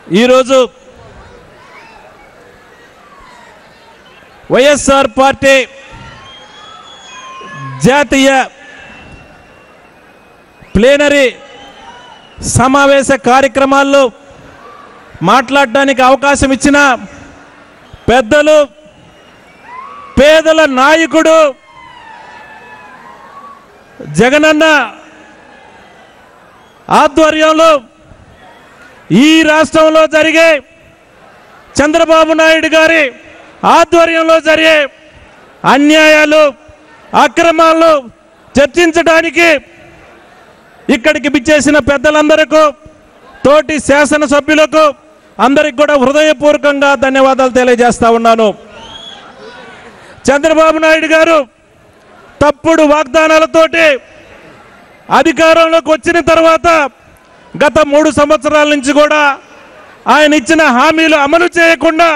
ఈరోజు వైఎస్ఆర్ పార్టీ జాతీయ ప్లేనరీ సమావేశ కార్యక్రమాల్లో మాట్లాడడానికి అవకాశం ఇచ్చిన పెద్దలు పేదల నాయకుడు జగనన్న ఆధ్వర్యంలో ఈ రాష్ట్రంలో జరిగే చంద్రబాబు నాయుడు గారి ఆధ్వర్యంలో జరిగే అన్యాయాలు అక్రమాలు చర్చించడానికి ఇక్కడికి బిచ్చేసిన పెద్దలందరికీ తోటి శాసనసభ్యులకు అందరికి కూడా హృదయపూర్వకంగా ధన్యవాదాలు తెలియజేస్తా ఉన్నాను చంద్రబాబు నాయుడు గారు తప్పుడు వాగ్దానాలతోటి అధికారంలోకి వచ్చిన తర్వాత గత మూడు సంవత్సరాల నుంచి కూడా ఆయన ఇచ్చిన హామీలు అమలు చేయకుండా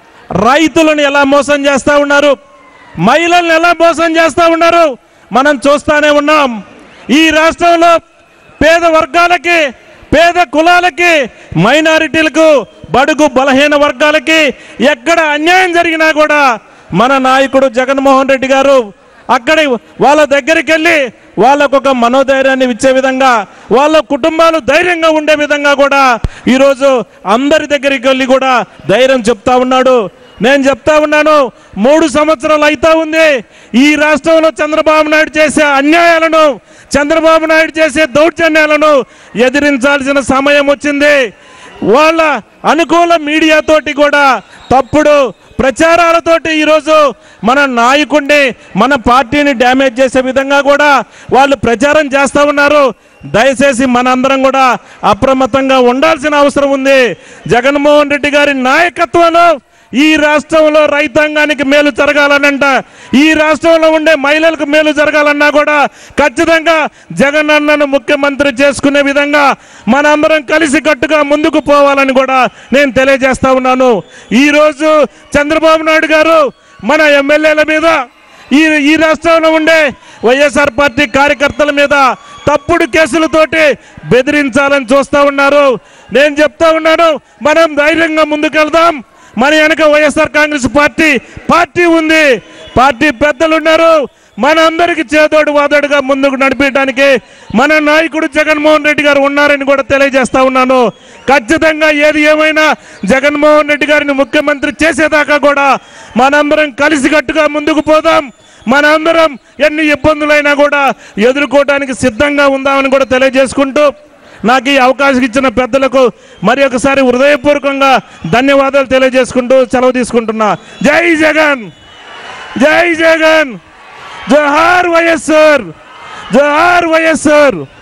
రైతులను ఎలా మోసం చేస్తూ ఉన్నారు మహిళలను ఎలా మోసం చేస్తూ ఉన్నారు మనం చూస్తానే ఉన్నాం ఈ రాష్ట్రంలో పేద వర్గాలకి పేద కులాలకి మైనారిటీలకు బడుగు బలహీన వర్గాలకి ఎక్కడ అన్యాయం జరిగినా కూడా మన నాయకుడు జగన్మోహన్ రెడ్డి గారు అక్కడి వాళ్ళ దగ్గరికి వెళ్ళి వాళ్ళకు ఒక మనోధైర్యాన్ని ఇచ్చే విధంగా వాళ్ళ కుటుంబాలు ధైర్యంగా ఉండే విధంగా కూడా ఈరోజు అందరి దగ్గరికి వెళ్ళి కూడా ధైర్యం చెప్తా ఉన్నాడు నేను చెప్తా ఉన్నాను మూడు సంవత్సరాలు అయితా ఉంది ఈ రాష్ట్రంలో చంద్రబాబు నాయుడు చేసే అన్యాయాలను చంద్రబాబు నాయుడు చేసే దౌర్జన్యాలను ఎదిరించాల్సిన సమయం వచ్చింది వాళ్ళ అనుకూల మీడియాతోటి కూడా తప్పుడు ప్రచారాలతోటి ఈరోజు మన నాయకుడిని మన పార్టీని డ్యామేజ్ చేసే విధంగా కూడా వాళ్ళు ప్రచారం చేస్తూ ఉన్నారు దయచేసి మనందరం కూడా అప్రమత్తంగా ఉండాల్సిన అవసరం ఉంది జగన్మోహన్ రెడ్డి గారి నాయకత్వంలో ఈ రాష్ట్రంలో రైతాంగానికి మేలు జరగాలనంట ఈ రాష్ట్రంలో ఉండే మహిళలకు మేలు జరగాలన్నా కూడా ఖచ్చితంగా జగన్ అన్నను ముఖ్యమంత్రి చేసుకునే విధంగా మనందరం కలిసి కట్టుగా ముందుకు పోవాలని కూడా నేను తెలియజేస్తా ఉన్నాను ఈరోజు చంద్రబాబు నాయుడు గారు మన ఎమ్మెల్యేల మీద ఈ ఈ రాష్ట్రంలో ఉండే వైఎస్ఆర్ పార్టీ కార్యకర్తల మీద తప్పుడు కేసులతోటి బెదిరించాలని చూస్తూ ఉన్నారు నేను చెప్తా ఉన్నాను మనం ధైర్యంగా ముందుకెళ్దాం మన వెనక వైఎస్ఆర్ కాంగ్రెస్ పార్టీ పార్టీ ఉంది పార్టీ పెద్దలు ఉన్నారు మన అందరికి చేదోడు వాదోడుగా ముందుకు నడిపించడానికి మన నాయకుడు జగన్మోహన్ రెడ్డి గారు ఉన్నారని కూడా తెలియజేస్తా ఉన్నాను ఖచ్చితంగా ఏది ఏమైనా జగన్మోహన్ రెడ్డి గారిని ముఖ్యమంత్రి చేసేదాకా కూడా మనందరం కలిసికట్టుగా ముందుకు పోదాం మనందరం ఎన్ని ఇబ్బందులైనా కూడా ఎదుర్కోవడానికి సిద్ధంగా ఉందామని కూడా తెలియజేసుకుంటూ నాకు ఈ అవకాశం ఇచ్చిన పెద్దలకు మరి ఒకసారి హృదయపూర్వకంగా ధన్యవాదాలు తెలియజేసుకుంటూ సెలవు తీసుకుంటున్నా జై జగన్ జై జగన్ జోహార్ వైఎస్ఆర్ జోహార్ వైఎస్ఆర్